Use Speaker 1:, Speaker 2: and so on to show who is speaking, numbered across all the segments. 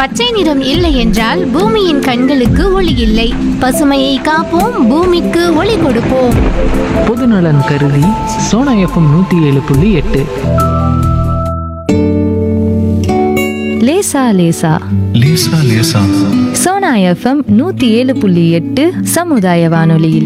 Speaker 1: பச்சை நிறம் இல்லை என்றால் பூமியின் கண்களுக்கு ஒளி இல்லை பசுமையை காப்போம் பூமிக்கு ஒளி கொடுப்போம்
Speaker 2: பொதுநலன் கருதி சோனா எஃப்எம் நூற்றி ஏழு புள்ளி எட்டு
Speaker 3: லேசா லேசா
Speaker 4: லேசா லேசா
Speaker 3: சோனா எஃப்எம் நூத்தி ஏழு புள்ளி எட்டு சமுதாய வானொலியில்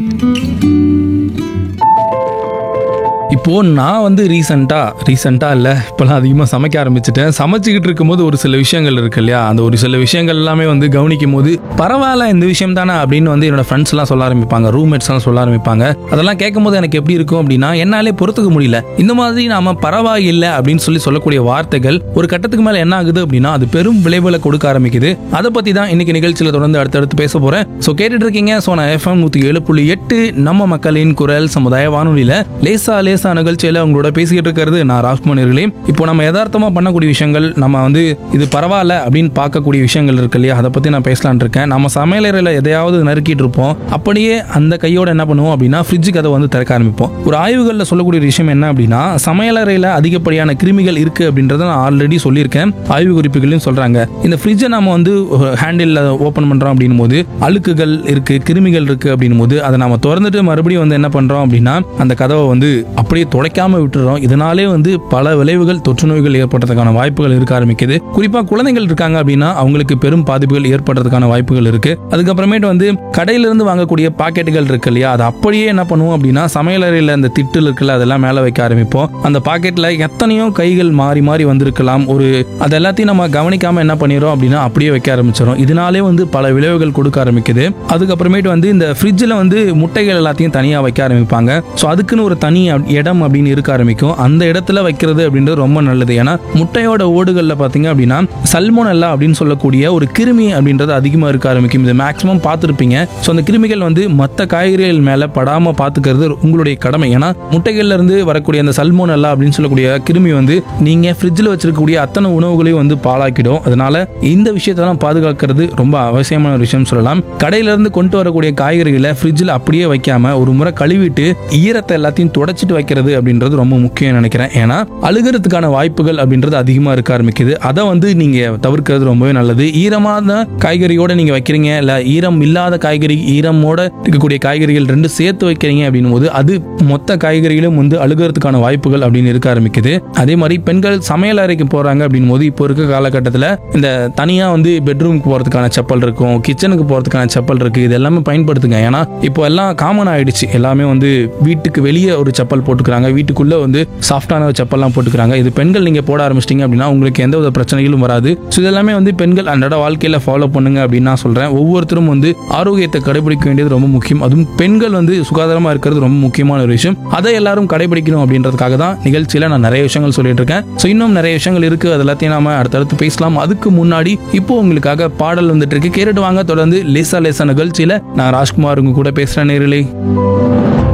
Speaker 5: இப்போ நான் வந்து ரீசெண்டாக ரீசெண்டாக இல்லை இப்போலாம் அதிகமாக சமைக்க ஆரம்பிச்சிட்டேன் சமைச்சிக்கிட்டு இருக்கும்போது ஒரு சில விஷயங்கள் இருக்கு இல்லையா அந்த ஒரு சில விஷயங்கள் எல்லாமே வந்து கவனிக்கும் போது பரவாயில்ல இந்த விஷயம் தானே அப்படின்னு வந்து என்னோட ஃப்ரெண்ட்ஸ் எல்லாம் சொல்ல ஆரம்பிப்பாங்க ரூம்மேட்ஸ்லாம் சொல்ல ஆரம்பிப்பாங்க அதெல்லாம் கேட்கும் போது எனக்கு எப்படி இருக்கும் அப்படின்னா என்னாலே பொறுத்துக்க முடியல இந்த மாதிரி நாம பரவாயில்லை அப்படின்னு சொல்லி சொல்லக்கூடிய வார்த்தைகள் ஒரு கட்டத்துக்கு மேலே என்ன ஆகுது அப்படின்னா அது பெரும் விளைவுகளை கொடுக்க ஆரம்பிக்குது அதை பற்றி தான் இன்னைக்கு நிகழ்ச்சியில் தொடர்ந்து அடுத்தடுத்து பேச போகிறேன் ஸோ கேட்டுட்டு இருக்கீங்க ஸோ நான் எஃப்எம் நூற்றி ஏழு புள்ளி எட்டு நம்ம மக்களின் குரல் சமுதாய வானொலியில் லேசா லேசா நிகழ்ச்சியில் உங்களோட பேசிக்கிட்டு இருக்கிறது நான் ராஜ்குமார் அவர்களே இப்போ நம்ம யதார்த்தமாக பண்ணக்கூடிய விஷயங்கள் நம்ம வந்து இது பரவாயில்ல அப்படின்னு பார்க்கக்கூடிய விஷயங்கள் இருக்கு இல்லையா அதை பற்றி நான் பேசலாம்னு இருக்கேன் நம்ம சமையலறையில் எதையாவது நறுக்கிட்டு இருப்போம் அப்படியே அந்த கையோட என்ன பண்ணுவோம் அப்படின்னா ஃப்ரிட்ஜு கதை வந்து திறக்க ஆரம்பிப்போம் ஒரு ஆய்வுகளில் சொல்லக்கூடிய ஒரு விஷயம் என்ன அப்படின்னா சமையலறையில் அதிகப்படியான கிருமிகள் இருக்கு அப்படின்றத நான் ஆல்ரெடி சொல்லியிருக்கேன் ஆய்வு குறிப்புகளையும் சொல்றாங்க இந்த ஃப்ரிட்ஜை நம்ம வந்து ஹேண்டில் ஓப்பன் பண்றோம் அப்படின்னும் போது அழுக்குகள் இருக்கு கிருமிகள் இருக்கு அப்படின்னும் போது அதை நம்ம திறந்துட்டு மறுபடியும் வந்து என்ன பண்றோம் அப்படின்னா அந்த கதவை வந்து அப்படியே துடைக்காம விட்டுறோம் இதனாலே வந்து பல விளைவுகள் தொற்று நோய்கள் ஏற்படுறதுக்கான வாய்ப்புகள் இருக்க ஆரம்பிக்குது குறிப்பா குழந்தைகள் இருக்காங்க அப்படின்னா அவங்களுக்கு பெரும் பாதிப்புகள் ஏற்படுறதுக்கான வாய்ப்புகள் இருக்கு அதுக்கப்புறமேட்டு வந்து கடையிலிருந்து வாங்கக்கூடிய பாக்கெட்டுகள் இருக்கு இல்லையா அதை அப்படியே என்ன பண்ணுவோம் அப்படின்னா சமையலறையில் அந்த திட்டுல இருக்குல்ல அதெல்லாம் மேலே வைக்க ஆரம்பிப்போம் அந்த பாக்கெட்ல எத்தனையோ கைகள் மாறி மாறி வந்திருக்கலாம் ஒரு அது எல்லாத்தையும் நம்ம கவனிக்காம என்ன பண்ணிடுறோம் அப்படின்னா அப்படியே வைக்க ஆரம்பிச்சிடும் இதனாலே வந்து பல விளைவுகள் கொடுக்க ஆரம்பிக்குது அதுக்கப்புறமேட்டு வந்து இந்த ஃப்ரிட்ஜில் வந்து முட்டைகள் எல்லாத்தையும் தனியாக வைக்க ஆரம்பிப்பாங்க ஸோ அதுக்குன்னு ஒரு தனி அப்- இடம் அப்படின்னு இருக்க ஆரம்பிக்கும் அந்த இடத்துல வைக்கிறது அப்படின்றது ரொம்ப நல்லது ஏன்னா முட்டையோட ஓடுகளில் பார்த்தீங்க அப்படின்னா சல்மோனல்லா அப்படின்னு சொல்லக்கூடிய ஒரு கிருமி அப்படின்றது அதிகமாக இருக்க ஆரம்பிக்கும் இது மேக்ஸிமம் பார்த்துருப்பீங்க ஸோ அந்த கிருமிகள் வந்து மற்ற காய்கறிகள் மேலே படாமல் பார்த்துக்கிறது உங்களுடைய கடமை ஏன்னா முட்டைகள்ல இருந்து வரக்கூடிய அந்த சல்மோனல்லா அப்படின்னு சொல்லக்கூடிய கிருமி வந்து நீங்க ஃப்ரிட்ஜில் வச்சிருக்கக்கூடிய அத்தனை உணவுகளையும் வந்து பாழாக்கிடும் அதனால இந்த விஷயத்தெல்லாம் பாதுகாக்கிறது ரொம்ப அவசியமான ஒரு விஷயம் சொல்லலாம் கடையில இருந்து கொண்டு வரக்கூடிய காய்கறிகளை ஃப்ரிட்ஜில் அப்படியே வைக்காம ஒரு முறை கழுவிட்டு ஈரத்தை எல்லாத்தையும் தொடச்சிட்டு வைக்கிறது அப்படின்றது ரொம்ப முக்கியம் நினைக்கிறேன் ஏன்னா அழுகிறதுக்கான வாய்ப்புகள் அப்படின்றது அதிகமாக இருக்க ஆரம்பிக்குது அதை வந்து நீங்க தவிர்க்கிறது ரொம்பவே நல்லது ஈரமான காய்கறியோட நீங்க வைக்கிறீங்க இல்ல ஈரம் இல்லாத காய்கறி ஈரமோட இருக்கக்கூடிய காய்கறிகள் ரெண்டு சேர்த்து வைக்கிறீங்க அப்படின்னும் போது அது மொத்த காய்கறிகளும் வந்து அழுகிறதுக்கான வாய்ப்புகள் அப்படின்னு இருக்க ஆரம்பிக்குது அதே மாதிரி பெண்கள் சமையல் அறைக்கு போறாங்க அப்படின்னும் போது இப்போ இருக்க காலகட்டத்தில் இந்த தனியா வந்து பெட்ரூமுக்கு போறதுக்கான செப்பல் இருக்கும் கிச்சனுக்கு போறதுக்கான செப்பல் இருக்கு இது எல்லாமே பயன்படுத்துங்க ஏன்னா இப்போ எல்லாம் காமன் ஆயிடுச்சு எல்லாமே வந்து வீட்டுக்கு வெளியே ஒரு செப்பல் போட்டுக்கிறாங்க வீட்டுக்குள்ள வந்து சாஃப்டான ஒரு செப்பல்லாம் போட்டுக்கிறாங்க இது பெண்கள் நீங்க போட ஆரம்பிச்சிட்டீங்க அப்படின்னா உங்களுக்கு எந்த வித பிரச்சனைகளும் வராது ஸோ இதெல்லாமே வந்து பெண்கள் அன்றாட வாழ்க்கையில ஃபாலோ பண்ணுங்க அப்படின்னு நான் சொல்றேன் ஒவ்வொருத்தரும் வந்து ஆரோக்கியத்தை கடைபிடிக்க வேண்டியது ரொம்ப முக்கியம் அதுவும் பெண்கள் வந்து சுகாதாரமா இருக்கிறது ரொம்ப முக்கியமான ஒரு விஷயம் அதை எல்லாரும் கடைபிடிக்கணும் அப்படின்றதுக்காக தான் நிகழ்ச்சியில நான் நிறைய விஷயங்கள் சொல்லிட்டு இருக்கேன் ஸோ இன்னும் நிறைய விஷயங்கள் இருக்கு அது எல்லாத்தையும் நாம அடுத்தடுத்து பேசலாம் அதுக்கு முன்னாடி இப்போ உங்களுக்காக பாடல் வந்துட்டு இருக்கு கேட்டுட்டு வாங்க தொடர்ந்து லேசா லேசா நிகழ்ச்சியில நான் ராஜ்குமார் உங்க கூட பேசுறேன் நேரிலே